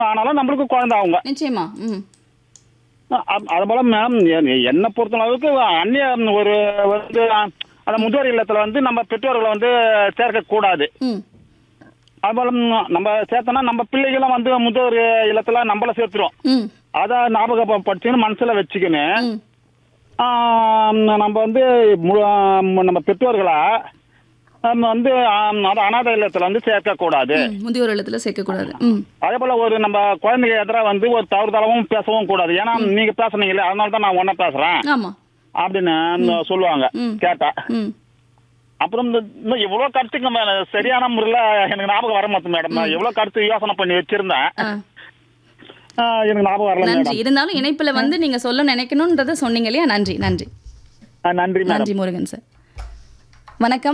ஆனாலும் நம்மளுக்கு குழந்தை அவங்க நிச்சயமா ம் அ- அது போல மேம் என்னை பொறுத்த அளவுக்கு அந்நிய ஒரு வந்து அந்த முதியோர் இல்லத்துல வந்து நம்ம பெற்றோர்களை வந்து சேர்க்க கூடாது ம் அது போல ம், நம்ம சேர்த்தோம்னா நம்ம பிள்ளைகளும் வந்து முதியோர் இல்லத்துல நம்மள சேர்த்துரும் ம் அதை ஞாபகப்படுத்தின்னு மனசுல வச்சுக்கின்னு ம் ஆம், நம்ம வந்து மு- ஆம், நம்ம பெற்றோர்களா நம்ம வந்து ஆம், அது அனாதை இல்லத்துல வந்து சேர்க்கக்கூடாது ம், முதியோர் இல்லத்துல சேர்க்கக்கூடாது ம் அதே போல ஒரு நம்ம குழந்தைங்க எதிராக வந்து ஒரு தவறுதலாவும் பேசவும் கூடாது ஏன்னா நீங்க பேசுனீங்களே அதனால தான் நான் ஒன்ன பேசுறேன் ஆமா அப்படின்னு அந்த சொல்லுவாங்க ம். கேட்டா ம் அப்புறம் இந்த இன்னும் இவ்வளவு கருத்துக்கு மேல சரியான முறையில எனக்கு ஞாபகம் வர மாட்டேன் மேடம் நான் எவ்வளவு கருத்து யோசனை பண்ணி வச்சிருந்தேன் ஆ ஆ, எனக்கு ஞாபகம் வரல நன்றி மேடம் இருந்தாலும் இணைப்புல வந்து நீங்க சொல்ல நினைக்கணும்ன்றத சொன்னீங்க இல்லையா நன்றி நன்றி ஆ, நன்றி மேடம் நன்றி முருகன் சார் வணக்கம்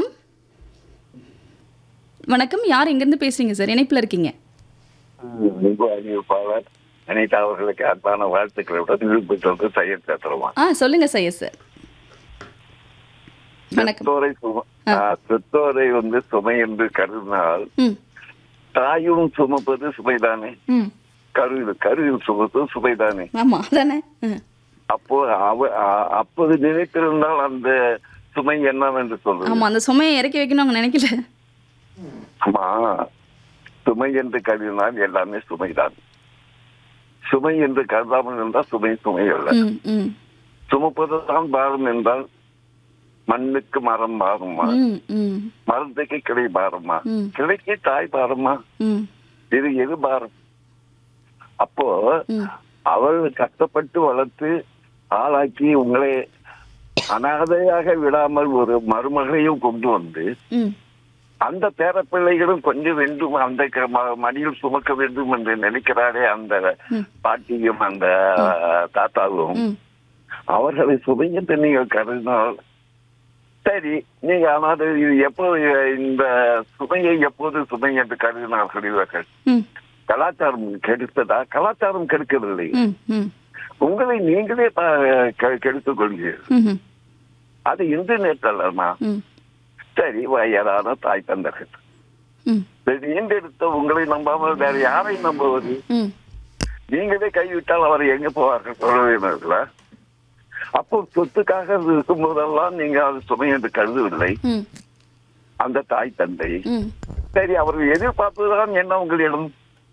வணக்கம் யார் எங்கிருந்து பேசுறீங்க சார் இணைப்புல இருக்கீங்க அன்பு அறிவிப்பாளர் அனிதா அவர்களுக்கு அன்பான வாழ்த்துக்களுடன் நிரூபித்தது சையத் பேசுறோமா ஆ சொல்லுங்க சையத் சார் வணக்கம் பெற்றோரை சும ஆ, பெற்றோரை வந்து சுமை என்று கருதினால் ம் தாயும் சுமப்பது சுமைதானே ம் கருவில் கருவில் சுமப்பது சுமைதானே ஆமா அதானே ம் அப்போ அவ அ- அப்போது நினைத்திருந்தால் அந்த சுமை என்னவென்று சொல்றது ஆமா அந்த சுமையை இறக்கி வைக்கணும் அவங்க நினைக்கல ஆமா சுமை என்று கருதினால் எல்லாமே சுமைதான் சுமை என்று கருதாமல் இருந்தால் சுமை சுமை அல்ல ம் ம் சுமப்பதுதான் பாரம் என்றால் மண்ணுக்கு மரம் பாருமா ம் ம் மரத்துக்கு கிளை பாரமா ம். கிளைக்கு தாய் பாரமா ம் இது எது பாரம் அப்போ ம் அவள் கஷ்டப்பட்டு வளர்த்து ஆளாக்கி உங்களை அனாதையாக விடாமல் ஒரு மருமகளையும் கொண்டு வந்து ம் அந்த பேரப்பிள்ளைகளும் கொஞ்சம் வேண்டும் அந்த க- ம- மடியில் சுமக்க வேண்டும் என்று நினைக்கிறாரே அந்த ம். பாட்டியும் அந்த தாத்தாவும் ம் அவர்களை சுமை என்று நீங்கள் கருதினால் சரி நீங்க ஆனால் இது எப்போ இந்த சுமையை எப்போது சுமை என்று கருதினார்கள் இவர்கள் ம் கலாச்சாரம் கெடுத்ததா கலாச்சாரம் கெடுக்கவில்லை ம் ம் உங்களை நீங்களே ப- கெ- கெடுத்துக் கொள்கிறீர்கள் ம் அது இன்டர்நெட் அல்லமா ம் சரி வயதான தாய் தந்தர்கள் ம் நீண்டெடுத்த உங்களை நம்பாமல் வேற யாரை நம்புவது ம் நீங்களே கைவிட்டால் அவர் எங்க போவார்கள் உறவினர்களா அப்போ சொத்துக்காக இருக்கும் போதெல்லாம் நீங்க அது சுமை என்று கருதவில்லை ம் அந்த தாய் தந்தை ம் சரி அவர்கள் எதிர்பார்ப்பதுதான் என்ன உங்களிடம்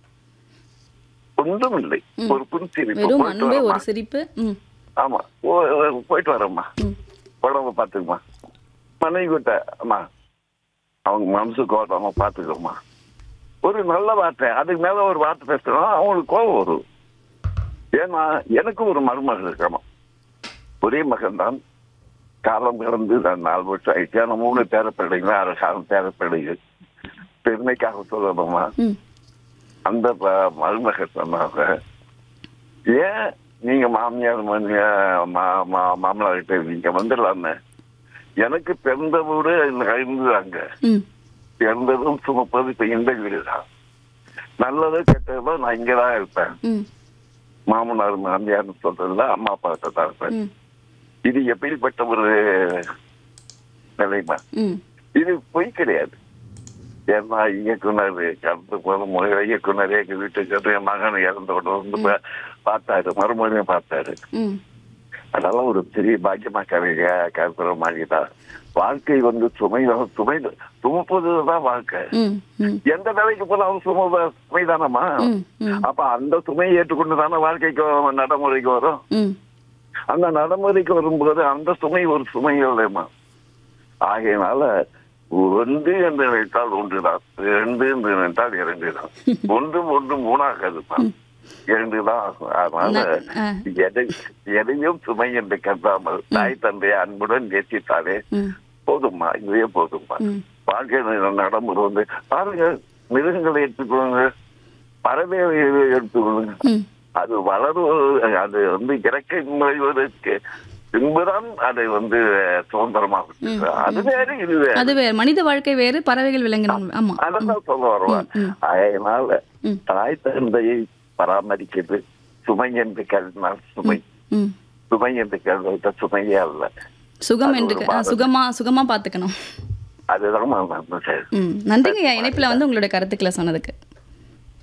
ஒன்றும் இல்லை ம். ஒரு புன்சிரிப்பு வெறும் போயிட்டு அன்பே வரேம்மா. ஒரு சிரிப்பு ம் ஆமா ஓ- ஓ- போயிட்டு வரேம்மா ம் உடம்ப பாத்துக்குமா மனைவி கிட்ட அம்மா அவங்க மனசுக்கு ஓட்டாம பாத்துக்கோமா ஒரு நல்ல வார்த்தை அதுக்கு மேல ஒரு வார்த்தை பேசுறோம் அவங்களுக்கு கோபம் வரும் ஏன்னா எனக்கு ஒரு மருமகள் இருக்கமா ஒரே மகன் தான் காலம் கடந்து நான் நாலு வருஷம் ஆயிடுச்சு ஆனா மூணு பேர பிள்ளைங்க ஆறு காலம் பேர பிள்ளைகள் பெருமைக்காக சொல்லணுமா ம் அந்த ப- மருமகள் சொன்னாங்க ஏன் நீங்க மாமியார் மன்னியா- மா- மா- மாமனார் கிட்ட நீங்க வந்துடலாமே எனக்கு பிறந்த வீடு இருந்துதாங்க ம் பிறந்ததும் சுமப்பது இப்ப இந்த வீடு தான் நல்லது கெட்டதோ நான் இங்கதான் இருப்பேன் ம் மாமனார் மாமியார்னு சொல்றதுல அம்மா அப்பா கிட்ட தான் இருப்பேன் ம் இது எப்படிப்பட்ட ஒரு நிலைமை ம் இது பொய் கிடையாது ஏன்னா இயக்குனர் கடந்து போதும் இயக்குனர் எங்க வீட்டுக்கு வந்து என் மகன் இறந்த உடனே வந்து பா- பார்த்தாரு மறுபடியும் பார்த்தாரு ம் அதெல்லாம் ஒரு பெரிய பாக்கியமா கருக கருத்துற மாதிரி தான் வாழ்க்கை வந்து சுமை சுமை சுமப்பதுதான் வாழ்க்கை ம் ம் எந்த வேலைக்கு போனாலும் சும சுமைதானம்மா ம் ம் அப்ப அந்த சுமையை ஏற்றுக்கொண்டு தானே வாழ்க்கைக்கு நடைமுறைக்கு வரும் ம் அந்த நடைமுறைக்கு வரும்போது அந்த சுமை ஒரு சுமை இல்லைம்மா ஆகையினால ஒன்று என்று நினைத்தால் ஒன்றுதான் இரண்டு என்று நினைத்தால் இரண்டு தான் ஒன்றும் ஒன்றும் மூணாகாதுமா இரண்டு தான் ஆகும் அதனால ஆ. எதை எதையும் சுமை என்று கருதாமல் தாய் தந்தையை அன்புடன் நேசித்தாலே ம் போதும்மா இதுவே போதும்மா ம் வாழ்க்கை நடைமுறை வந்து பாருங்க மிருகங்களை எடுத்துக்கொள்ளுங்க பறவைகளை எடுத்துக்கொள்ளுங்க ம் அது வளருவது அது வந்து இறக்கை முறைவதற்கு பின்புதான் அதை வந்து சுதந்திரமாக ம், அது வேற இது வேற அது வேறு மனித வாழ்க்கை வேறு பறவைகள் விலங்கினம் ஆமா அதான் சொல்ல வருவேன் ம், ம். அதனால ம். தாய் தந்தையை பராமரிக்கிறது சுமை என்று கருதினால் சுமை ம் சுமை என்று கருத சுமையே அல்ல சுகம் அது என்று ஒரு ஆ, பாரம். சுகமா சுகமா பாத்துக்கணும் அதுதான் நான் சொல்றேன். ம் நன்றிங்க ஐயா இணைப்புல வந்து உங்களுடைய கருத்துக்களை சொன்னதுக்கு